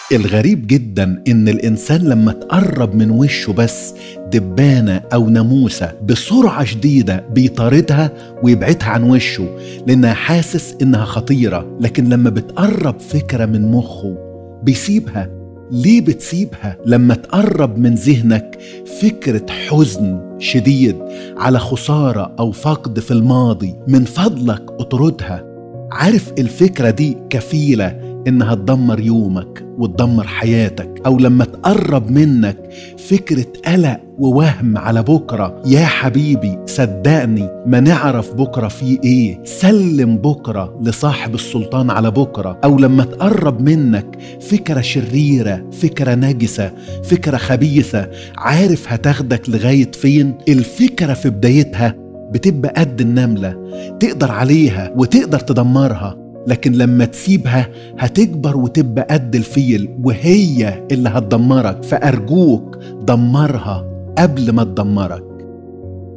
الغريب جدا ان الانسان لما تقرب من وشه بس دبانه او ناموسه بسرعه شديده بيطاردها ويبعدها عن وشه لانها حاسس انها خطيره لكن لما بتقرب فكره من مخه بيسيبها ليه بتسيبها لما تقرب من ذهنك فكره حزن شديد على خساره او فقد في الماضي من فضلك اطردها عارف الفكره دي كفيله انها تدمر يومك وتدمر حياتك او لما تقرب منك فكره قلق ووهم على بكره يا حبيبي صدقني ما نعرف بكره فيه ايه سلم بكره لصاحب السلطان على بكره او لما تقرب منك فكره شريره فكره نجسه فكره خبيثه عارف هتاخدك لغايه فين الفكره في بدايتها بتبقى قد النمله تقدر عليها وتقدر تدمرها لكن لما تسيبها هتكبر وتبقى قد الفيل وهي اللي هتدمرك فأرجوك دمرها قبل ما تدمرك